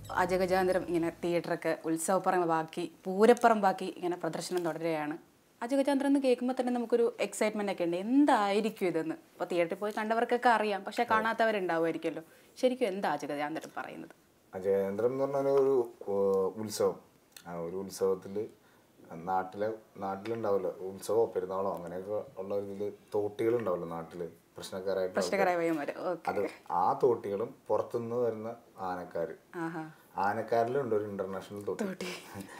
അജഗജാന്തരം ഇങ്ങനെ തിയേറ്ററൊക്കെ ഉത്സവപ്പറമ്പാക്കി പൂരപ്പറമ്പാക്കി ഇങ്ങനെ പ്രദർശനം തുടരുകയാണ് അജഗജാന്തരം എന്ന് കേൾക്കുമ്പോൾ തന്നെ നമുക്കൊരു എക്സൈറ്റ്മെൻ്റ് ഒക്കെ ഉണ്ട് എന്തായിരിക്കും ഇതെന്ന് ഇപ്പോൾ തിയേറ്ററിൽ പോയി കണ്ടവർക്കൊക്കെ അറിയാം പക്ഷേ കാണാത്തവരുണ്ടാവുമായിരിക്കുമല്ലോ ശരിക്കും എന്താ അജഗജാന്തരം പറയുന്നത് അജയന്ദ്രം എന്ന് പറഞ്ഞാൽ ഒരു ഏഹ്, ഉത്സവം ആ ഒരു ഉത്സവത്തിൽ നാട്ടിലെ നാട്ടിലുണ്ടാവല്ലോ ഉത്സവമോ പെരുന്നാളോ അങ്ങനെയൊക്കെ ഉള്ള ഇതിൽ തോട്ടികളുണ്ടാവല്ലോ നാട്ടിൽ പ്രശ്നക്കാരായിട്ട് പ്രശ്നകരായ വയ്യന്മാർ ഓക്കെ അത് ആ തോട്ടികളും പുറത്തുനിന്ന് വരുന്ന ആനക്കാർ ആഹാ ആനക്കാരിലുണ്ട് ഒരു ഇന്റർനാഷണൽ തോട്ടി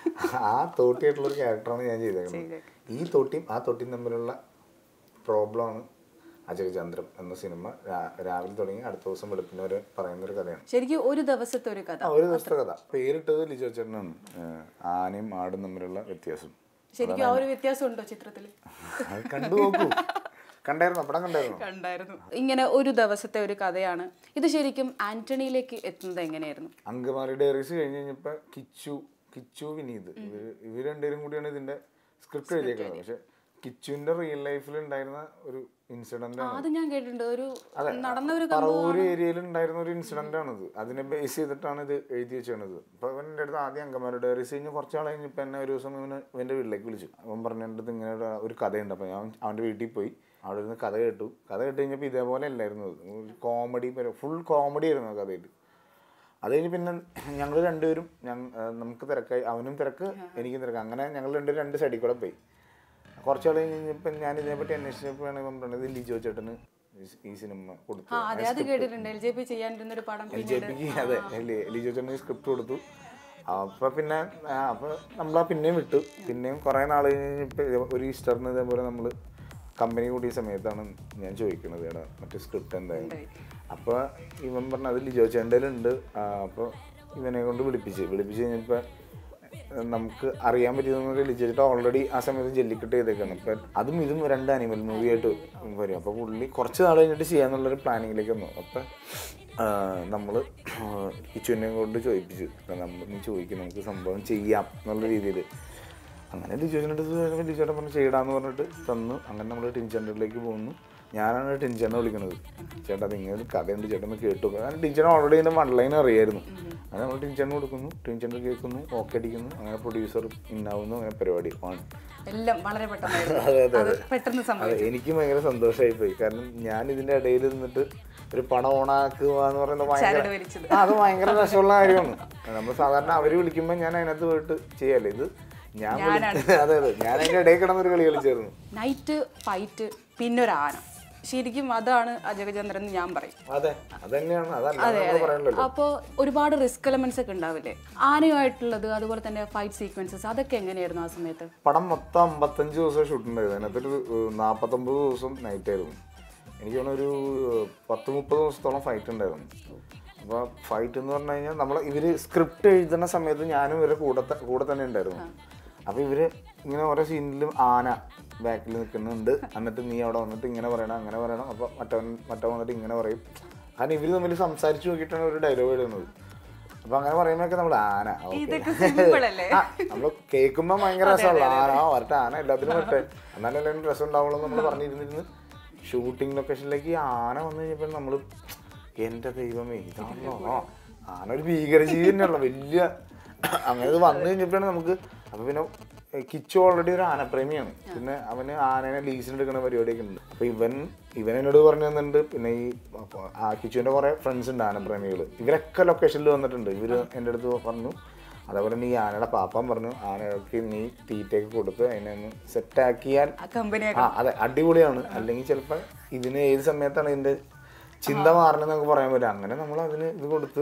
ആ തോട്ടിയായിട്ടുള്ള ഒരു ക്യാരക്ടറാണ് ഞാൻ ചെയ്തേക്കുന്നത് ഈ തോട്ടിയും ആ തോട്ടിയും തമ്മിലുള്ള പ്രോബ്ലമാണ് അജയചന്ദ്രം എന്ന സിനിമ രാ- രാവിലെ തുടങ്ങി അടുത്ത ദിവസം വെളുപ്പിന് വരെ പറയുന്ന ഒരു കഥയാണ് ശരിക്കും ഒരു ദിവസത്തെ ഒരു കഥ ആ, ഒരു ദിവസത്തെ കഥ പേരിട്ടത് ലിജോ ചേട്ടനാണ് ഏഹ്, ആനയും ആടും തമ്മിലുള്ള വ്യത്യാസം ശരിക്കും ആ ഒരു വ്യത്യാസം ഉണ്ടോ ചിത്രത്തിൽ അത് കണ്ടു നോക്കൂ കണ്ടായിരുന്നോ പടം കണ്ടായിരുന്നോ കണ്ടായിരുന്നു ഇങ്ങനെ ഒരു ദിവസത്തെ ഒരു കഥയാണ് ഇത് ശരിക്കും ആന്റണിയിലേക്ക് എത്തുന്നത് എങ്ങനെയായിരുന്നു അങ്കമാലി ഡയറീസ് കഴിഞ്ഞ് കഴിഞ്ഞപ്പോൾ കിച്ചു കിച്ചു വിനീത് ഇവര് ഇവർ രണ്ടുപേരും കൂടിയാണ് ഇതിന്റെ സ്ക്രിപ്റ്റ് എഴുതിയേക്കുന്നത് പക്ഷെ കിച്ചുവിന്റെ റിയൽ ലൈഫിൽ ഉണ്ടായിരുന്ന ഒരു ഇൻസിഡന്റ് ആണ് അത് ഞാൻ കേട്ടിട്ടുണ്ട് ഒരു അതെ നടന്ന ഒരു പറവൂര് ഏരിയയിൽ ഉണ്ടായിരുന്ന ഒരു ഇൻസിഡന്റ് ആണിത് അതിനെ ബേസ് ചെയ്തിട്ടാണ് ഇത് എഴുതി വെച്ചത് ഇപ്പൊ ഇവൻ്റെ അടുത്ത് ആദ്യം അങ്കമാലി ഡയറീസ് കഴിഞ്ഞ് കുറച്ച് നാൾ കഴിഞ്ഞപ്പോൾ എന്നെ ഒരു ദിവസം ഇവന് ഇവന്റെ വീട്ടിലേക്ക് വിളിച്ചു അവൻ പറഞ്ഞ എൻ്റെ അടുത്ത് ഇങ്ങനെ ഒരു- ഒരു കഥയുണ്ട് അപ്പോൾ ഞാൻ അവൻ്റെ വീട്ടിൽ പോയി അവിടെ ഇരുന്ന് കഥ കേട്ടു കഥ കേട്ട് കഴിഞ്ഞപ്പോൾ ഇതേപോലെ അല്ലായിരുന്നു അത് ഒരു കോമഡി ഫുൾ കോമഡി ആയിരുന്നു ആ കഥയിട്ട് അത് കഴിഞ്ഞ് പിന്നെ ഞങ്ങൾ രണ്ടുപേരും ഞങ്ങ ആ, നമുക്ക് തിരക്കായി അവനും തിരക്ക് എനിക്കും തിരക്ക് അങ്ങനെ ഞങ്ങൾ രണ്ടുപേരും രണ്ട് സൈഡിൽ കൂടെ പോയി കുറച്ച് നാൾ കഴിഞ്ഞപ്പോൾ ഞാൻ ഇതിനെപ്പറ്റി അന്വേഷിച്ചപ്പോഴാണ് ഇവൻ പറഞ്ഞത് ലിജോ ചേട്ടന് ഈ- ഈ സിനിമ കൊടുത്തു ആ അതെ അത് കേട്ടിട്ടുണ്ട് എൽ ജെ പി ചെയ്യാനിരുന്നൊരു പടം എൽ ജെ പിക്ക് അതെ ലി- ലിജോ ചേട്ടന് സ്ക്രിപ്റ്റ് കൊടുത്തു അപ്പൊ പിന്നെ ആ, അപ്പൊ നമ്മളാ പിന്നെയും വിട്ടു പിന്നെയും കുറെ നാൾ കഴിഞ്ഞപ്പോൾ ഒരു ഈസ്റ്ററിന് ഇതേപോലെ നമ്മൾ കമ്പനി കൂടിയ സമയത്താണ് ഞാൻ ചോദിക്കുന്നത് എടാ മറ്റേ സ്ക്രിപ്റ്റ് എന്തായാലും അപ്പോൾ ഇവൻ പറഞ്ഞ അത് ലിജോ ചേണ്ടലുണ്ട് അപ്പോൾ ഇവനെ കൊണ്ട് വിളിപ്പിച്ച് വിളിപ്പിച്ച് കഴിഞ്ഞപ്പോൾ നമുക്ക് അറിയാൻ പറ്റിയതെന്ന് ലിജോ ചേട്ടൻ ഓൾറെഡി ആ സമയത്ത് ജെല്ലിക്കെട്ട് ചെയ്തേക്കാണ് അപ്പം അതും ഇതും രണ്ട് അനിമൽ മൂവി ആയിട്ട് വരും അപ്പോൾ പുള്ളി കുറച്ച് നാൾ കഴിഞ്ഞിട്ട് ചെയ്യാന്നുള്ളൊരു പ്ലാനിങ്ങിലേക്ക് വന്നു അപ്പം നമ്മൾ കിച്ചുവിനെ കൊണ്ട് ചോദിപ്പിച്ചു നമ്മൾ നീ ചോദിക്കും നമുക്ക് സംഭവം ചെയ്യാം എന്നുള്ള രീതിയിൽ അങ്ങനെ ലിജോച്ചിൻ്റെ അടുത്ത് ലിജോട്ടൻ പറഞ്ഞു ചെയ്യടാന്ന് പറഞ്ഞിട്ട് തന്നു അങ്ങനെ നമ്മൾ ടിൻചേട്ടനിലേക്ക് പോകുന്നു ഞാനാണ് ടിൻചേട്ടനെ വിളിക്കുന്നത് ചേട്ടാ അത് ഇങ്ങനെ ഒരു കഥയുണ്ട് ചേട്ടൻ ഒന്ന് കേട്ടു കാരണം ടിൻചേട്ടൻ ഓൾറെഡി ഇതിൻ്റെ വൺ ലൈൻ അറിയായിരുന്നു അങ്ങനെ നമ്മൾ ടിൻചേട്ടൻ കൊടുക്കുന്നു ടിൻചേട്ടൻ കേൾക്കുന്നു ഓക്കെ അടിക്കുന്നു അങ്ങനെ പ്രൊഡ്യൂസർ ഇന്നാവുന്നു അങ്ങനെ പരിപാടി ഓൺ എല്ലാം വളരെ പെട്ടെന്നായിരുന്നു അതെ അതെ അത് അതെ പെട്ടെന്ന് സംഭവിച്ചു അതെ എനിക്ക് ഭയങ്കര സന്തോഷമായി പോയി കാരണം ഞാൻ ഇതിന്റെ ഇടയിൽ നിന്നിട്ട് ഒരു പണം ഓണാക്കുക എന്ന് പറയുന്നത് ഭയങ്കര ചരട് വലിച്ചത്. ആ, അത് ഭയങ്കര രസമുള്ള കാര്യമാണ് നമ്മൾ സാധാരണ അവര് വിളിക്കുമ്പോൾ ഞാൻ അതിനകത്ത് പോയിട്ട് ചെയ്യല്ലേ ഇത് ഞാൻ വിളിച്ച- അതെ അതെ ഞാൻ അതിന്റെ ഇടയിൽ കിടന്നൊരു കളി കളിച്ചായിരുന്നു നൈറ്റ് ഫൈറ്റ് പിന്നെ ഒരു ആന ശരിക്കും അതാണ് അജഗചന്ദ്രൻ എന്ന് ഞാൻ പറയും അതെ അത് തന്നെയാണ് അതല്ല നമ്മൾ പറയണ്ടല്ലോ അപ്പോൾ ഒരുപാട് റിസ്ക് എലമെന്റ്സ് ഒക്കെ ഉണ്ടാവില്ലേ ആനയുമായിട്ടുള്ളത് അതുപോലെ തന്നെ ഫൈറ്റ് സീക്വൻസസ് അതൊക്കെ എങ്ങനെയായിരുന്നു ആ സമയത്ത് പടം മൊത്തം അമ്പത്തഞ്ച് ദിവസം ഷൂട്ട് ഉണ്ടായിരുന്നു അതിനകത്തൊരു ഏഹ്, നാപ്പത്തൊമ്പത് ദിവസം നൈറ്റ് ആയിരുന്നു എനിക്ക് തോന്നുന്നു ഒരു ഏഹ്, പത്ത് മുപ്പത് ദിവസത്തോളം ഫൈറ്റ് ഉണ്ടായിരുന്നു അപ്പോൾ ഫൈറ്റ് എന്ന് പറഞ്ഞു കഴിഞ്ഞാൽ നമ്മൾ ഇവർ സ്ക്രിപ്റ്റ് എഴുതുന്ന സമയത്ത് ഞാനും ഇവരുടെ കൂടെ ത- കൂടെ തന്നെ ഉണ്ടായിരുന്നു അപ്പോൾ ഇവർ ഇങ്ങനെ ഓരോ സീനിലും ആന ബാക്കിൽ നിൽക്കുന്നുണ്ട് എന്നിട്ട് നീ അവിടെ വന്നിട്ട് ഇങ്ങനെ പറയണം അങ്ങനെ പറയണം അപ്പോൾ മറ്റവൻ മറ്റവൻ വന്നിട്ട് ഇങ്ങനെ പറയും കാരണം ഇവർ തമ്മിൽ സംസാരിച്ച് നോക്കിയിട്ടാണ് ഒരു ഡയലോഗ് എഴുതുന്നത് അപ്പോൾ അങ്ങനെ പറയുമ്പോഴൊക്കെ നമ്മൾ ആന ഓക്കെ ഇതൊക്കെ സിമ്പിൾ അല്ലേ ആ, നമ്മള് കേൾക്കുമ്പോ ഭയങ്കര രസമുള്ള ആന ആ, വരട്ടെ ആന എല്ലാത്തിനും വരട്ടെ എന്നാലല്ലേ അതിന് രസം ഉണ്ടാവുള്ളൂ നമ്മൾ പറഞ്ഞിരുന്നിരുന്ന് ഷൂട്ടിംഗ് ലൊക്കേഷനിലേക്ക് ഈ ആന വന്നു കഴിഞ്ഞപ്പോൾ നമ്മള് എന്റെ ദൈവമേ ഇതാണല്ലോ ആ ആന ഒരു ഭീകരജീവി തന്നെയുള്ള വലിയ അങ്ങനെ ഇത് വന്നു കഴിഞ്ഞപ്പോഴാണ് നമുക്ക് അപ്പൊ പിന്നെ ഏ, കിച്ചു ഓൾറെഡി ഒരു ആനപ്രേമിയാണ് പിന്നെ അവന് ആനേനെ ലീസിന് എടുക്കുന്ന പരിപാടിയൊക്കെ ഉണ്ട് അപ്പൊ ഇവൻ ഇവൻ എന്നോട് പറഞ്ഞു തന്നിട്ടുണ്ട് പിന്നെ ഈ അപ്പൊ ആ കിച്ചുവിന്റെ കുറെ ഫ്രണ്ട്സ് ഉണ്ട് ആനപ്രേമികൾ ഇവരൊക്കെ ലൊക്കേഷനിൽ വന്നിട്ടുണ്ട് ഇവര് എൻ്റെ അടുത്ത് പറഞ്ഞു അതേപോലെ നീ ആനയുടെ പാപ്പം പറഞ്ഞു ആനകൾക്ക് നീ തീറ്റയൊക്കെ കൊടുത്ത് അതിനെ ഒന്ന് സെറ്റാക്കിയാൽ ആ കമ്പനി ആ അതെ അടിപൊളിയാണ് അല്ലെങ്കിൽ ചിലപ്പോൾ ഇതിന് ഏത് സമയത്താണ് ഇതിന്റെ ചിന്ത മാറണമെന്ന് നമുക്ക് പറയാൻ പറ്റില്ല അങ്ങനെ നമ്മൾ അതിന് ഇത് കൊടുത്ത്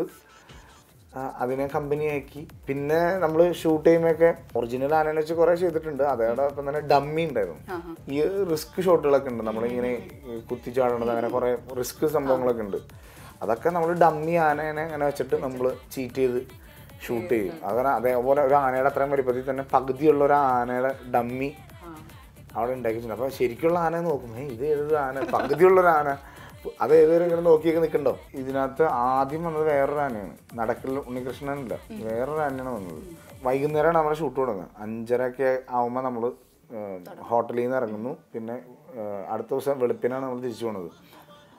ആ, അതിനെ കമ്പനിയാക്കി പിന്നെ നമ്മൾ ഷൂട്ട് ചെയ്യുമ്പോഴൊക്കെ ഒറിജിനൽ ആനനെ വെച്ച് കുറേ ചെയ്തിട്ടുണ്ട് അതോടൊപ്പം തന്നെ ഡമ്മി ഉണ്ടായിരുന്നു ഈ റിസ്ക് ഷോട്ടുകളൊക്കെ ഉണ്ട് നമ്മളിങ്ങനെ ഈ കുത്തിച്ചാടണത് അങ്ങനെ കുറേ റിസ്ക് സംഭവങ്ങളൊക്കെ ഉണ്ട് അതൊക്കെ നമ്മൾ ഡമ്മി ആനേനെ അങ്ങനെ വെച്ചിട്ട് നമ്മൾ ചീറ്റ് ചെയ്ത് ഷൂട്ട് ചെയ്യും അങ്ങനെ അതേപോലെ ഒരു ആനയുടെ അത്രയും വലിപ്പത്തിൽ തന്നെ പകുതിയുള്ള ഒരു ആനയുടെ ഡമ്മി അവിടെ ഉണ്ടാക്കിയിട്ടുണ്ട് അപ്പൊ ശരിക്കുള്ള ആന നോക്കും ഏ ഇത് ഏത് ആന പകുതിയുള്ള ഒരു ആന അത് ഏതൊരു ഇങ്ങനെ നോക്കിയൊക്കെ നിൽക്കണ്ടോ ഇതിനകത്ത് ആദ്യം വന്നത് വേറൊരു ആനയാണ് നടക്കൽ ഉണ്ണികൃഷ്ണനല്ല വേറൊരു ആനയാണ് വന്നത് വൈകുന്നേരമാണ് നമ്മുടെ ഷൂട്ട് തുടങ്ങുക അഞ്ചരയൊക്കെ ആവുമ്പോൾ നമ്മൾ ഹോട്ടലിൽ നിന്ന് ഇറങ്ങുന്നു പിന്നെ ഏഹ്, അടുത്ത ദിവസം വെളുപ്പിനാണ് നമ്മൾ തിരിച്ചു പോണത്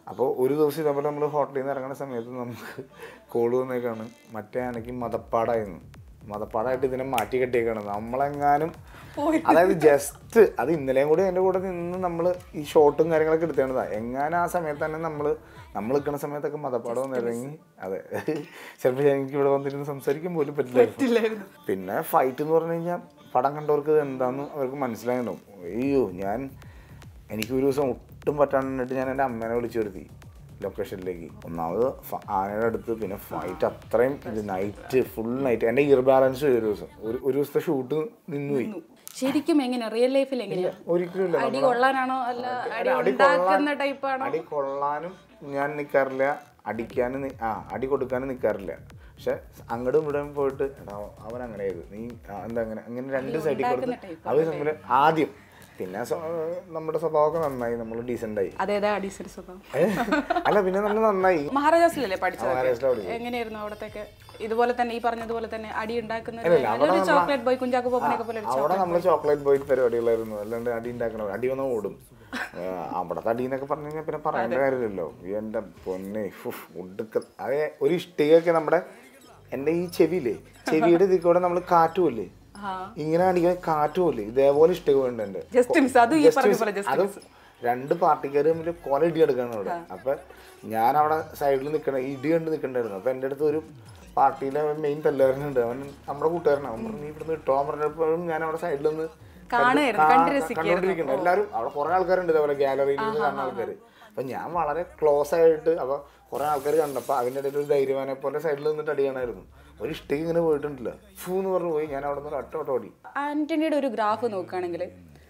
അപ്പോൾ ഒരു ദിവസം ഇതേപോലെ നമ്മൾ ഹോട്ടലിൽ നിന്ന് ഇറങ്ങുന്ന സമയത്ത് നമുക്ക് കോള് വന്നേക്കാണ് മറ്റേ ആണെങ്കിൽ മതപ്പാടായിരുന്നു മതപ്പാടായിട്ട് ഇതിനെ മാറ്റി കെട്ടിയേക്കാണ് നമ്മളെങ്ങാനും അതായത് ജസ്റ്റ് അത് ഇന്നലെയും കൂടി എൻ്റെ കൂടെ നിന്ന് നമ്മൾ ഈ ഷോട്ടും കാര്യങ്ങളൊക്കെ എടുത്തേണ്ടതാ എങ്ങാനും ആ സമയത്ത് തന്നെ നമ്മൾ നമ്മൾ നിൽക്കുന്ന സമയത്തൊക്കെ മതപ്പാട് വന്നിറങ്ങി അതെ ചിലപ്പോൾ എനിക്ക് ഇവിടെ വന്നിരുന്ന് സംസാരിക്കാൻ പോലും പറ്റില്ലായിരുന്നു പിന്നെ ഫൈറ്റ് എന്ന് പറഞ്ഞു കഴിഞ്ഞാൽ പടം കണ്ടവർക്ക് ഇത് എന്താണെന്ന് അവർക്ക് മനസ്സിലായിട്ടുണ്ടാവും അയ്യോ ഞാൻ എനിക്ക് ഒരു ദിവസം ഒട്ടും പറ്റാണ്ടിട്ട് ഞാൻ എൻ്റെ അമ്മേനെ വിളിച്ചു വരുത്തി ലൊക്കേഷനിലേക്ക് ഒന്നാമത് ഫ- ആനയുടെ അടുത്ത് പിന്നെ ഫൈറ്റ് അത്രയും ഇത് നൈറ്റ് ഫുൾ നൈറ്റ് എൻ്റെ ഇയർ ബാലൻസ് ഒരു ദിവസം ഒരു ഒരു ദിവസത്തെ ഷൂട്ട് നിന്നുപോയി ശരിക്കും എങ്ങനെ റിയൽ ലൈഫിൽ എങ്ങനെയാ ഒരിക്കലും ഇല്ല അടി കൊള്ളാനാണോ അല്ല അടി അടി ഉണ്ടാക്കുന്ന കൊള്ളാൻ- ടൈപ്പാണോ അടി കൊള്ളാനും ഞാൻ നിൽക്കാറില്ല അടിക്കാനും നി- ആ അടി കൊടുക്കാനും നിൽക്കാറില്ല പക്ഷെ അങ്ങോട്ടും ഇവിടെയും പോയിട്ട് എടാ അവൻ അങ്ങനെ ചെയ്തു നീ ആ, എന്താ അങ്ങനെ അങ്ങനെ രണ്ട് സൈഡിൽ കൊടുത്ത് അവർ തമ്മിൽ ആദ്യം പിന്നെ സ്വ- നമ്മുടെ സ്വഭാവമൊക്കെ നന്നായി നമ്മൾ ഡീസൻ്റ് ആയി അതേതാ അഡീസൽ സ്വഭാവം ഏ? അല്ല പിന്നെ നമ്മൾ നന്നായി മഹാരാജാസിലല്ലേ പഠിച്ചത് മഹാരാഷ്ട്ര പഠിച്ചു എങ്ങനെയായിരുന്നു അവിടത്തേക്ക് ഇതുപോലെ തന്നെ ഈ പറഞ്ഞതുപോലെ തന്നെ അടി ഉണ്ടാക്കുന്നത് അല്ലല്ല, അവിടെ ഒരു നമ്മള് ചോക്ലേറ്റ് ബോയ് കുഞ്ചാക്കോ പോപ്പനൊക്കെ പോലെ ഒരു അവിടെ നമ്മൾ ചോക്ലേറ്റ് ബോയ് പരിപാടികളായിരുന്നു അല്ലാണ്ട് അടി ഉണ്ടാക്കണം അടി വന്നാൽ ഓടും ആ, അവിടുത്തെ അടി എന്നൊക്കെ പറഞ്ഞു കഴിഞ്ഞാൽ പിന്നെ പറയേണ്ട കാര്യമില്ലല്ലോ എൻ്റെ പൊന്നെ ഫുഫ്, ഒടുക്ക അതെ ഒരു ഇഷ്ടികയൊക്കെ നമ്മുടെ എൻ്റെ ഈ ചെവിയില്ലേ ചെവിയുടെ ഇതിൽ കൂടെ നമ്മൾ കാറ്റുമല്ലേ ആ ഇങ്ങനെ അടിക്കാൻ കാറ്റുമല്ലേ ഇതേപോലെ ഇഷ്ടിക വേണ്ടുണ്ട് ജസ്റ്റ് മിസ് അത് ഈ പറഞ്ഞ പോലെ ജസ്റ്റ് അത് രണ്ട് പാർട്ടിക്കാർ തമ്മിൽ കൊല ഇടി എടുക്കാണ് അവിടെ അപ്പൊ ഞാൻ അവിടെ സൈഡിൽ നിൽക്കണ ഇടി കണ്ട് നിൽക്കണ്ടായിരുന്നു അപ്പൊ എൻ്റെ അടുത്ത് ഒരു പാർട്ടിയിലെ മെയിൻ തല്ലുകാരനുണ്ട് അവൻ നമ്മുടെ കൂട്ടുകാരനാണ് അവൻ പറഞ്ഞു നീ ഇവിടുന്ന് ഇട്ടോൻ പറഞ്ഞപ്പോഴും ഞാൻ അവിടെ സൈഡിൽ നിന്ന് കാണുമായിരുന്നു, കണ്ട് രസിക്കുകയായിരുന്നു. കണ്ടോണ്ടിരിക്കുന്നു എല്ലാവരും അവിടെ കുറെ ആൾക്കാരുണ്ട് ഇതേപോലെ ഗാലറിയിൽ നിന്ന് കാണുന്ന ആൾക്കാർ അപ്പൊ ഞാൻ വളരെ ക്ലോസ് ആയിട്ട് അപ്പൊ കുറെ ആൾക്കാർ കണ്ടപ്പോ അതിൻ്റെ ഇടയിൽ ഒരു ധൈര്യവാനെ പോലെ സൈഡിൽ നിന്നിട്ട് അടിയാണായിരുന്നു ഒരു ഇഷ്ടിക ഇങ്ങനെ പോയിട്ടുണ്ടല്ലോ ഫൂ എന്ന് പറഞ്ഞു പോയി ഞാൻ അവിടെ നിന്ന് ഒറ്റ ഓട്ടം ഓടി ആന്റണിയുടെ ഒരു ഗ്രാഫ് നോക്കുകയാണെങ്കിൽ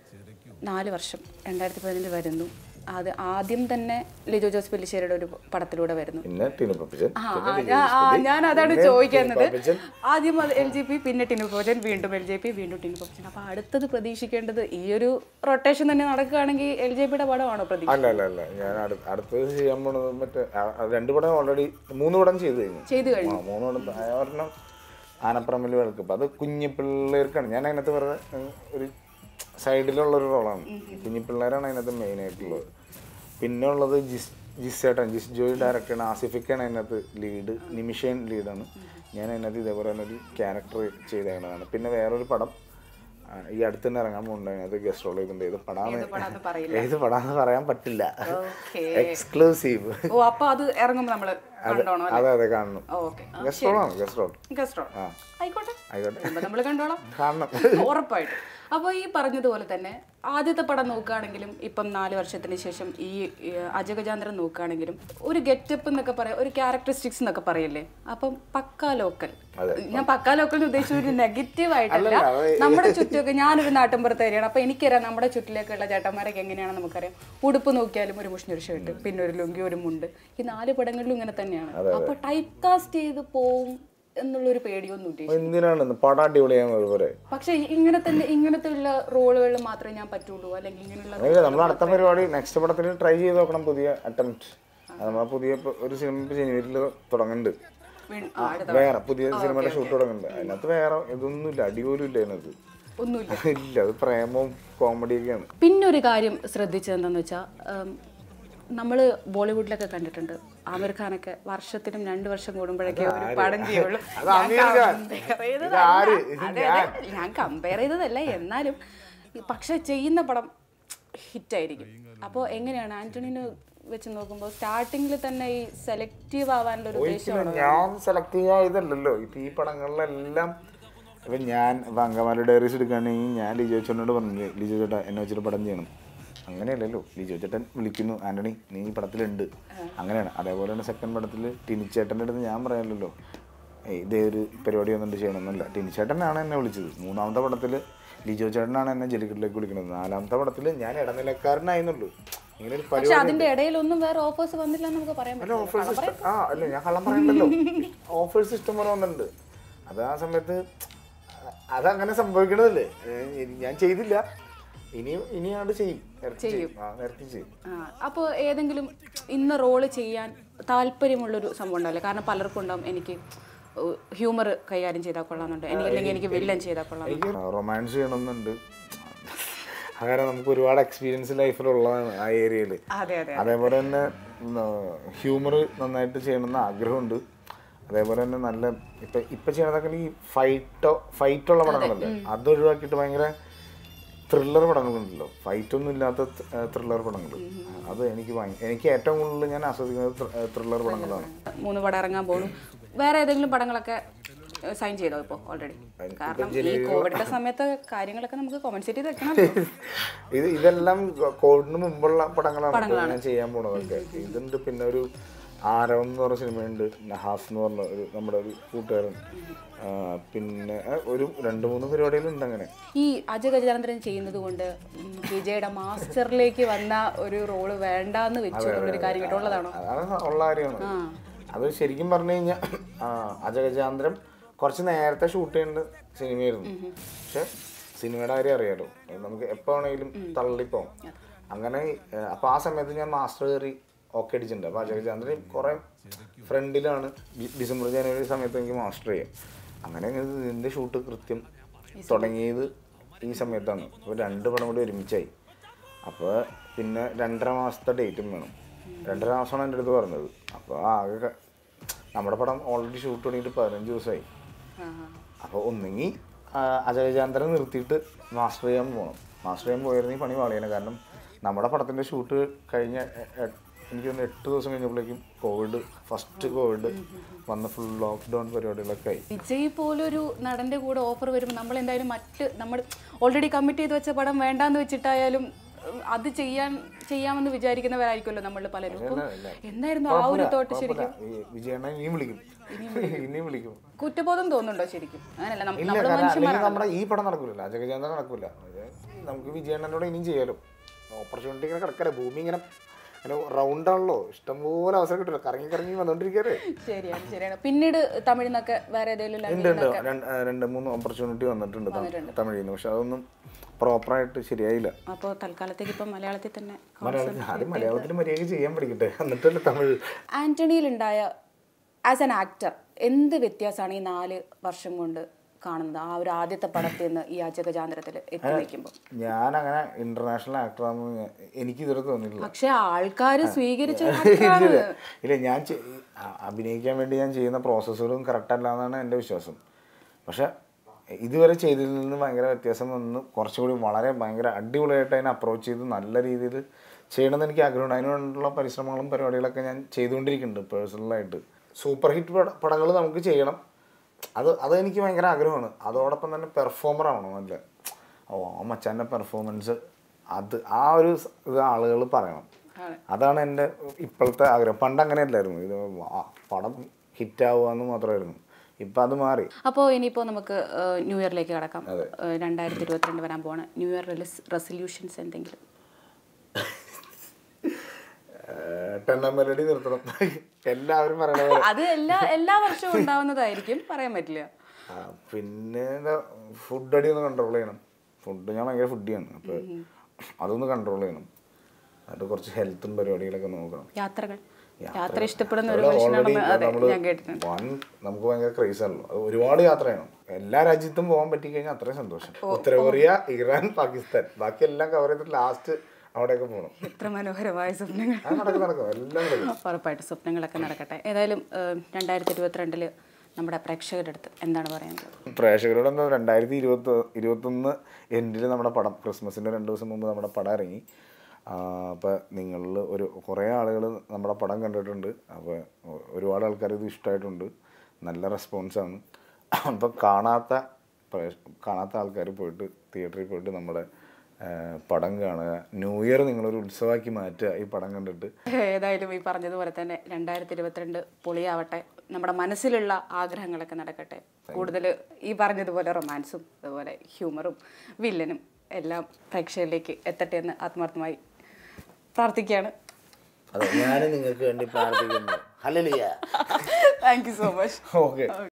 നാല് വർഷം രണ്ടായിരത്തി പതിനഞ്ച് വരുന്നു അത് ആദ്യം തന്നെ ലിജോ ജോസ് പെല്ലിശ്ശേരിയുടെ ഒരു പടത്തിലൂടെ വരുന്നു പിന്നെ ടിനു പപ്പിച്ചൻ ആ, പിന്നെ ആ, ലിജോ ഞാൻ- ആ, ജോസ് ഞാൻ അതാണ് പിന്നെ ചോദിക്കുന്നത് ടിനു പപ്പിച്ചൻ. ആദ്യം അത് എൽ ജി പി പിന്നെ ടിനു ഭോജൻ വീണ്ടും എൽ ജെ പി വീണ്ടും ടിനു ഭോജൻ അപ്പൊ അടുത്തത് പ്രതീക്ഷിക്കേണ്ടത് ഈ ഒരു റൊട്ടേഷൻ തന്നെ നടക്കുകയാണെങ്കിൽ എൽ ജെ പിയുടെ പടമാണോ പ്രതീക്ഷ അല്ല അല്ല അല്ല ഞാൻ അടു- അടുത്തത് ചെയ്യാൻ പോണത് മറ്റേ ആ- ആ രണ്ട് പടം ഓൾറെഡി മൂന്ന് പടം ചെയ്ത് കഴിഞ്ഞു ചെയ്തു കഴിഞ്ഞു ആ മൂന്ന് പടം ആ ഒരെണ്ണം ആനപ്പറമ്പിൽ വെളുക്കപ്പം അത് കുഞ്ഞു പിള്ളേർക്കാണ് ഞാൻ അതിനകത്ത് വെറുതെ ഉം, ഒരു സൈഡിലുള്ള ഒരു റോളാണ് കുഞ്ഞു പിള്ളേരാണ് അതിനകത്ത് മെയിൻ ആയിട്ടുള്ളത് പിന്നെ ഉള്ളത് ജിസ് ജിസ് ചേട്ടൻ ജിസ് ജോയി ഡയറക്ടറാണ് ആസിഫിക്കാണ് അതിനകത്ത് ലീഡ് നിമിഷൻ ലീഡാണ് ഞാൻ അതിനകത്ത് ഇതേപോലെ തന്നെ ഒരു ക്യാരക്ടർ ചെയ്തതാണ് പിന്നെ വേറൊരു പടം ആ, ഈ അടുത്ത് തന്നെ ഇറങ്ങാൻ പോകുന്നുണ്ട് അതിനകത്ത് ഗസ്റ്റ് റോൾ ചെയ്തിട്ടുണ്ട് ഏത് പടാന്ന് പടാന്ന് പറയില്ല ഏത് പടാന്ന് പറയാൻ പറ്റില്ല ഓക്കെ എക്സ്ക്ലൂസീവ് ഓ അപ്പൊ അത് ഇറങ്ങുമ്പോൾ നമ്മള് കണ്ടോണോ അതെ അതെ കാണണം ഓക്കെ ഗസ്റ്റ് റോളാണ് ഗസ്റ്റ് റോൾ ഗസ്റ്റ് ആ ആയിക്കോട്ടെ ആയിക്കോട്ടെ നമ്മൾ കണ്ടോളാം കാണണം ഉറപ്പായിട്ടും അപ്പോൾ ഈ പറഞ്ഞതുപോലെ തന്നെ ആദ്യത്തെ പടം നോക്കുകയാണെങ്കിലും ഇപ്പം നാല് വർഷത്തിന് ശേഷം ഈ ഈ അജഗജാന്തരം നോക്കുകയാണെങ്കിലും ഒരു ഗെറ്റപ്പ് എന്നൊക്കെ പറയാം ഒരു ക്യാരക്ടറിസ്റ്റിക്സ് എന്നൊക്കെ പറയല്ലേ അപ്പം പക്കാ ലോക്കൽ ഞാൻ പക്കാ ലോക്കൽ എന്ന് ഉദ്ദേശിച്ച ഒരു നെഗറ്റീവ് ആയിട്ടല്ല അല്ലല്ല, അത് നമ്മുടെ ചുറ്റൊക്കെ ഞാനൊരു നാട്ടിൻപുറത്തേരിയാണ് അപ്പൊ എനിക്കറിയാം നമ്മുടെ ചുറ്റിലേക്കുള്ള ചേട്ടന്മാരൊക്കെ എങ്ങനെയാണെന്ന് നമുക്കറിയാം ഉടുപ്പ് നോക്കിയാലും ഒരു മുഷ്ണൊരു ഷർട്ട് പിന്നെ ഒരു ലുങ്കി ഒരു മുണ്ട് ഈ നാല് പടങ്ങളിലും ഇങ്ങനെ തന്നെയാണ് അപ്പൊ ടൈപ്പ് കാസ്റ്റ് ചെയ്ത് പോവും എന്നുള്ളൊരു പേടിയൊന്നും ഇല്ല എന്തിനാണ് പടം അടിപൊളിയാൻ അതുപോലെ പക്ഷെ ഇങ്ങനെ തന്നെ ഇങ്ങനത്തെ ഉള്ള റോളുകൾ മാത്രമേ ഞാൻ പറ്റുള്ളൂ അല്ലെങ്കിൽ ഇങ്ങനെയുള്ള അങ്ങനെയല്ല നമ്മൾ അടുത്ത പരിപാടി നെക്സ്റ്റ് പടത്തിൽ ട്രൈ ചെയ്ത് നോക്കണം പുതിയ അറ്റംപ്റ്റ് നമ്മളെ പുതിയ ഇപ്പൊ ഒരു സിനിമ ഇപ്പൊ ജനുവരിയിൽ തുടങ്ങുന്നുണ്ട് വീണ്- ആ, അടുത്ത വേറെ പുതിയ സിനിമയുടെ ഷൂട്ട് തുടങ്ങുന്നുണ്ട് അതിനകത്ത് വേറെ ഇതൊന്നുമില്ല അടിപോലും ഇല്ല അതിനകത്ത് ഒന്നുമില്ല ഇല്ല അത് പ്രേമവും കോമഡിയൊക്കെയാണ് പിന്നെ ഒരു കാര്യം ശ്രദ്ധിച്ചത് എന്താണെന്ന് വെച്ചാൽ നമ്മൾ ബോളിവുഡിലൊക്കെ കണ്ടിട്ടുണ്ട് ആമിർ ഖാനൊക്കെ വർഷത്തിനും രണ്ട് വർഷം കൂടുമ്പോഴൊക്കെ ഒരു പടം ചെയ്യുള്ളൂ അത് ഞാൻ ആമിർ ഖാൻ. compare ചെയ്തതല്ല. ഇതാര്? ഇത് അതെ, അതെ. ഞാൻ കമ്പയർ ചെയ്തതല്ല എന്നാലും പക്ഷെ ചെയ്യുന്ന പടം ഹിറ്റായിരിക്കും അപ്പോൾ എങ്ങനെയാണ് ആന്റണിന് വെച്ച് നോക്കുമ്പോൾ സ്റ്റാർട്ടിങ്ങിൽ തന്നെ ഈ സെലക്റ്റീവ് ആവാനുള്ള ഒരു ഉദ്ദേശമാണ് ഞാൻ സെലക്ട് ചെയ്തല്ലോ ഇപ്പൊ ഈ പടങ്ങളിലെല്ലാം ഇപ്പൊ ഞാൻ ഇപ്പൊ അങ്കമാലി ഡയറീസ് എടുക്കുകയാണെങ്കിൽ ഞാൻ ലിജോ ചേട്ടനോട് പറഞ്ഞില്ലേ ലിജോ ചേട്ടാ എന്നെ വെച്ചിട്ട് പടം ചെയ്യണം അങ്ങനെയല്ലല്ലോ ലിജോ ചേട്ടൻ വിളിക്കുന്നു ആന്റണി നീ ഈ പടത്തിലുണ്ട് അങ്ങനെയാണ് അതേപോലെ തന്നെ സെക്കൻഡ് പടത്തിൽ ടിനിച്ചേട്ടൻ്റെ അടുത്ത് ഞാൻ പറയാമല്ലോ ഏയ് ഇതേ ഒരു പരിപാടി വന്നിട്ട് ചെയ്യണമെന്നല്ല ടിനിച്ചേട്ടനാണ് എന്നെ വിളിച്ചത് മൂന്നാമത്തെ പടത്തിൽ ലിജോ ചേട്ടനാണ് എന്നെ ജലിക്കട്ടിലേക്ക് വിളിക്കുന്നത് നാലാമത്തെ പടത്തിൽ ഞാൻ ഇടനിലക്കാരനായിരുന്നുള്ളൂ ഇങ്ങനെ ഒരു പരിപാടി പക്ഷെ അതിന്റെ ഇടയിലൊന്നും വേറെ ഓഫേഴ്സ് വന്നില്ല എന്ന് നമുക്ക് പറയാൻ അല്ല പറ്റില്ല ഓഫേഴ്സ് ഇഷ്ടം ആ അല്ല ഞാൻ കള്ളം പറയണ്ടല്ലോ ഓഫേഴ്സ് ഇഷ്ടം പോലെ വന്നിട്ടുണ്ട് അത് ആ സമയത്ത് അതങ്ങനെ സംഭവിക്കണതല്ലേ ഏ, ഞാൻ ചെയ്തില്ല ഇനി ഇനി അങ്ങോട്ട് ചെയ്യും നേരത്തെ ചെയ്യും ആ നേരത്തെ ചെയ്യും അപ്പോൾ ഏതെങ്കിലും ഇന്ന റോള് ചെയ്യാൻ താല്പര്യമുള്ളൊരു സംഭവം ഉണ്ടാവില്ല കാരണം പലർക്കും ഉണ്ടാവും എനിക്ക് ഹ്യൂമർ കൈകാര്യം ചെയ്താൽ കൊള്ളാമെന്നുണ്ട് എനിക്ക് അല്ലെങ്കിൽ എനിക്ക് വില്ലൻ ചെയ്താൽ കൊള്ളാം എനിക്ക് റൊമാൻസ് ചെയ്യണമെന്നുണ്ട് കാരണം നമുക്ക് ഒരുപാട് എക്സ്പീരിയൻസ് ലൈഫിലുള്ളതാണ് ആ ഏരിയയിൽ അതെ അതെ അതേപോലെ തന്നെ ഹ്യൂമർ നന്നായിട്ട് ചെയ്യണമെന്ന് ആഗ്രഹമുണ്ട് അതേപോലെ തന്നെ നല്ല ഇപ്പം ഇപ്പം ചെയ്യണതൊക്കെ ഈ ഫൈറ്റോ ഫൈറ്റുള്ള പടങ്ങളല്ലേ അത് ഒഴിവാക്കിയിട്ട് ഭയങ്കര ത്രില്ലർ പടങ്ങളുണ്ടല്ലോ ഫൈറ്റൊന്നും ഇല്ലാത്ത ത്രില്ലർ പടങ്ങൾ അത് എനിക്ക് ഭയങ്കര എനിക്ക് ഏറ്റവും കൂടുതൽ ഞാൻ ആസ്വദിക്കുന്നത് ത്രില്ലർ പടങ്ങളാണ് മൂന്ന് പടം ഇറങ്ങാൻ പോകുന്നു വേറെ ഏതെങ്കിലും പടങ്ങളൊക്കെ സൈൻ ചെയ്തോ ഇപ്പോൾ ഓൾറെഡി കാരണം ഈ കോവിഡിന്റെ സമയത്ത് കാര്യങ്ങളൊക്കെ നമുക്ക് കോമ്പൻസേറ്റ് ചെയ്ത് വെക്കണം ഇത് ഇതെല്ലാം കോവിഡിന് മുമ്പുള്ള പടങ്ങളാണ് ഇപ്പോൾ ഞാൻ ചെയ്യാൻ പോണതൊക്കെ ഇതുണ്ട് പിന്നെ ഒരു ആരവം എന്ന് പറഞ്ഞ സിനിമയുണ്ട് നഹാസ് എന്ന് പറഞ്ഞ ഒരു നമ്മുടെ ഒരു കൂട്ടുകാരൻ ആ, പിന്നെ ആ, ഒരു രണ്ട് മൂന്ന് പരിപാടികളുണ്ട് അങ്ങനെ ഈ അജയ് ഗജാനന്ദൻ ചെയ്യുന്നത് കൊണ്ട് ഉം, വിജയുടെ മാസ്റ്ററിലേക്ക് വന്ന ഒരു റോള് വേണ്ടാന്ന് വെച്ചു എന്നുള്ളൊരു കാര്യം കേട്ടുള്ളതാണോ അതാണ് ഉള്ള കാര്യമാണ് അത് ശരിക്കും പറഞ്ഞു കഴിഞ്ഞാൽ അജഗജാന്തരം കുറച്ച് നേരത്തെ ഷൂട്ട് ചെയ്യേണ്ട സിനിമയായിരുന്നു പക്ഷെ സിനിമയുടെ കാര്യം അറിയാലോ നമുക്ക് എപ്പോ വേണമെങ്കിലും തള്ളിപ്പോവും അങ്ങനെ ഏഹ്, അപ്പൊ ആ സമയത്ത് ഞാൻ മാസ്റ്റർ കയറി ഓക്കെ അടിച്ചിട്ടുണ്ട് അപ്പൊ അജഗജാന്തരൻ കുറെ ഫ്രണ്ടിലാണ് ഡി- ഡിസംബർ ജനുവരി സമയത്ത് എനിക്ക് മാസ്റ്റർ ചെയ്യാം അങ്ങനെ ഇതിന്റെ ഷൂട്ട് കൃത്യം തുടങ്ങിയത് ഈ സമയത്താണ് അപ്പോൾ രണ്ട് പടം കൂടി ഒരുമിച്ചായി അപ്പോൾ പിന്നെ രണ്ടര മാസത്തെ ഡേറ്റും വേണം രണ്ടര മാസമാണ് എൻ്റെ അടുത്ത് പറഞ്ഞത് അപ്പോൾ ആകെ ക- നമ്മുടെ പടം ഓൾറെഡി ഷൂട്ട് തുടങ്ങിയിട്ട് പതിനഞ്ച് ദിവസമായി അപ്പോൾ ഒന്നെങ്കിൽ അജയചാന്ദ്രൻ നിർത്തിയിട്ട് മാസ്റ്റർ ചെയ്യാൻ പോകണം മാസ്റ്റർ ചെയ്യാൻ പോയിരുന്നെങ്കിൽ പണി പാളിയാണ് കാരണം നമ്മുടെ പടത്തിൻ്റെ ഷൂട്ട് കഴിഞ്ഞ എ- എ- എനിക്ക് തോന്നുന്നു എട്ട് ദിവസം കഴിഞ്ഞപ്പോഴേക്കും കോവിഡ് ഫസ്റ്റ് കോവിഡ് വന്ന ഫുൾ ലോക്ക്ഡൗൺ പരിപാടികളൊക്കെ ആയി വിജയ് പോലൊരു നടന്റെ കൂടെ ഓഫർ വരുമ്പോൾ നമ്മൾ എന്തായാലും മറ്റ് നമ്മൾ ഓൾറെഡി കമ്മിറ്റ് ചെയ്ത് വെച്ച പടം വേണ്ടാന്ന് വെച്ചിട്ടായാലും ഉം, അത് ചെയ്യാൻ ചെയ്യാമെന്ന് വിചാരിക്കുന്നവരായിരിക്കുമല്ലോ നമ്മൾ പലരും അപ്പം എന്തായിരുന്നു ആ ഒരു തോട്ട് ശരിക്കും വിജയണ്ണ ഇനിയും വിളിക്കും ഇനിയും വിളിക്കും കുറ്റബോധം തോന്നുന്നുണ്ടോ ശരിക്കും അങ്ങനല്ല നമ്മ- ഇല്ല നമ്മള് കാരണം അല്ലെങ്കിൽ മനുഷ്യന്മാരാണ് നമ്മുടെ ഈ പടം നടക്കൂല അജഗജാന്ത നടക്കൂല അത് നമുക്ക് വിജയണ്ണനോട് ഇനിയും ചെയ്യാലോ ഓപ്പർച്യൂണിറ്റി ഇങ്ങനെ കിടക്കല്ലേ ഭൂമി ഇങ്ങനെ അങ്ങനെ റൗണ്ട് ആണല്ലോ ഇഷ്ടംപോലെ അവസരം കിട്ടില്ല കറങ്ങി കറങ്ങി വന്നോണ്ടിരിക്കല്ലേ ശരിയാണ് ശരിയാണ് പിന്നീട് തമിഴിൽ നിന്നൊക്കെ വേറെ ഏതെങ്കിലും ഉണ്ട് ഉണ്ട് രണ്ട് ആ, രണ്ട് മൂന്ന് ഓപ്പർച്യൂണിറ്റി വന്നിട്ടുണ്ട് തമിഴ്- തമിഴിൽ നിന്ന് പക്ഷെ അതൊന്നും പ്രോപ്പറായിട്ട് ശരിയായില്ല അപ്പോൾ തൽക്കാലത്തേക്ക് ഇപ്പം മലയാളത്തിൽ തന്നെ മലയാളത്തിൽ ആദ്യം മലയാളത്തിൽ മര്യാദ ചെയ്യാൻ പഠിക്കട്ടെ എന്നിട്ടല്ലേ തമിഴ് ആന്റണിയിലുണ്ടായ ആസ് ആൻ ആക്ടർ എന്ത് വ്യത്യാസമാണ് ഈ നാല് വർഷം കൊണ്ട് കാണുന്നത് ആ ഒരു ആദ്യത്തെ പടത്തിൽ നിന്ന് ഈ അജഗജാന്തരത്തിൽ എത്തി നിൽക്കുമ്പോൾ ഞാൻ അങ്ങനെ ഇന്റർനാഷണൽ ആക്ടറാണെന്ന് ഞാൻ- എനിക്ക് ഇതുവരെ തോന്നിയിട്ടില്ല പക്ഷെ ആൾക്കാർ സ്വീകരിച്ച ഒരു ഇല്ല, actor ആണ്. ഇല്ല. ഇല്ല ഞാൻ ചെ- അ- അഭിനയിക്കാൻ വേണ്ടി ഞാൻ ചെയ്യുന്ന പ്രോസസ്സുകളും കറക്റ്റ് അല്ല എന്നാണ് എൻ്റെ വിശ്വാസം പക്ഷെ ഇതുവരെ ചെയ്തതിൽ നിന്ന് ഭയങ്കര വ്യത്യാസം വന്ന് കുറച്ചുകൂടി വളരെ ഭയങ്കര അടിപൊളിയായിട്ട് അതിനെ അപ്രോച്ച് ചെയ്ത് നല്ല രീതിയിൽ ചെയ്യണമെന്ന് എനിക്ക് ആഗ്രഹമുണ്ട് അതിനുവേണ്ടിയുള്ള പരിശ്രമങ്ങളും പരിപാടികളൊക്കെ ഞാൻ ചെയ്തുകൊണ്ടിരിക്കുന്നുണ്ട് പേഴ്സണലായിട്ട് സൂപ്പർ ഹിറ്റ് പട പടങ്ങൾ നമുക്ക് ചെയ്യണം അത് അത് എനിക്ക് ഭയങ്കര ആഗ്രഹമാണ് അതോടൊപ്പം തന്നെ പെർഫോമർ ആവണം നല്ല ഓ ആ മച്ചാൻ്റെ പെർഫോമൻസ് അത് ആ ഒരു സ് ഇത് ആളുകൾ പറയണം ആണ്. അതാണ് എൻ്റെ ഇപ്പോഴത്തെ ആഗ്രഹം പണ്ട് അങ്ങനെ അല്ലായിരുന്നു ഇത് ആ പടം ഹിറ്റ് ആവുക എന്ന് മാത്രമായിരുന്നു ഇപ്പം അത് മാറി അപ്പോൾ ഇനിയിപ്പോൾ നമുക്ക് ഏഹ്, ന്യൂ ഇയറിലേക്ക് കടക്കാം ഏഹ്, രണ്ടായിരത്തി ഇരുപത്തിരണ്ട് വരാൻ പോവാണ് ന്യൂ ഇയർ റെസൊല്യൂഷൻസ് എന്തെങ്കിലും ടെണ്ണ മെലഡി നിർത്തണം എല്ലാവരും പറയണ പോലെ അത് എല്ലാ എല്ലാ വർഷവും ഉണ്ടാവുന്നതായിരിക്കും പറയാൻ പറ്റില്ല ആ, പിന്നെ എന്താ ഫുഡ് അടി ഒന്ന് കൺട്രോൾ ചെയ്യണം ഫുഡ് ഞാൻ ഭയങ്കര ഫുഡിയാണ് അപ്പോൾ അതൊന്ന് കൺട്രോൾ ചെയ്യണം എന്നിട്ട് കുറച്ച് ഹെൽത്തും പരിപാടികളൊക്കെ നോക്കണം യാത്രകൾ യാത്ര ഇഷ്ടപ്പെടുന്ന ഒരു ഇവിടെ മനുഷ്യനാണെന്ന് already അതെ നമ്മള് ഞാൻ കേട്ടിട്ടുണ്ട് വൺ നമുക്ക് ഭയങ്കര ക്രേസ് ആണല്ലോ അത് ഒരുപാട് യാത്ര ചെയ്യണം എല്ലാ രാജ്യത്തും പോകാൻ പറ്റി കഴിഞ്ഞാൽ അത്രയും സന്തോഷം ഉത്തര കൊറിയ ഇറാൻ പാകിസ്ഥാൻ ബാക്കി എല്ലാം കവർ ചെയ്തിട്ട് ലാസ്റ്റ് അവിടെയൊക്കെ പോകണം എത്ര മനോഹരമായ സ്വപ്നങ്ങൾ അത് നടക്കും നടക്കും എല്ലാം നടക്കും ഉറപ്പായിട്ടും സ്വപ്നങ്ങളൊക്കെ നടക്കട്ടെ ഏതായാലും ഏഹ്, രണ്ടായിരത്തി ഇരുപത്തിരണ്ടില് നമ്മുടെ പ്രേക്ഷകരുടെ അടുത്ത് എന്താണ് പറയാനുള്ളത് പ്രേക്ഷകരോട് എന്താ രണ്ടായിരത്തി ഇരുപത്തി ഇരുപത്തൊന്ന് എൻഡിൽ നമ്മുടെ പടം ക്രിസ്മസിൻ്റെ രണ്ട് ദിവസം മുമ്പ് നമ്മുടെ പടം ഇറങ്ങി അപ്പോൾ നിങ്ങളിൽ ഒരു കുറേ ആളുകൾ നമ്മുടെ പടം കണ്ടിട്ടുണ്ട് അപ്പോൾ ഒരുപാട് ആൾക്കാർ ഇത് ഇഷ്ടമായിട്ടുണ്ട് നല്ല റെസ്പോൺസാണ് അപ്പോൾ കാണാത്ത പ്രേക്ഷ- കാണാത്ത ആൾക്കാർ പോയിട്ട് തിയേറ്ററിൽ പോയിട്ട് നമ്മുടെ ആ, പടം കാണുക ന്യൂ ഇയർ നിങ്ങളൊരു ഉത്സവമാക്കി മാറ്റുക ഈ പടം കണ്ടിട്ട് ഏതായാലും ഈ പറഞ്ഞതുപോലെ തന്നെ രണ്ടായിരത്തി ഇരുപത്തിരണ്ട് പൊളിയാവട്ടെ നമ്മുടെ മനസ്സിലുള്ള ആഗ്രഹങ്ങളൊക്കെ നടക്കട്ടെ കൂടുതൽ ഈ പറഞ്ഞതുപോലെ റൊമാൻസും അതുപോലെ ഹ്യൂമറും വില്ലനും എല്ലാം പ്രേക്ഷകരിലേക്ക് എത്തട്ടെ എന്ന് ആത്മാർത്ഥമായി പ്രാർത്ഥിക്കുകയാണ് അതെ ഞാൻ നിങ്ങൾക്ക് വേണ്ടി പ്രാർത്ഥിക്കുന്നു hallelujah thank you so much okay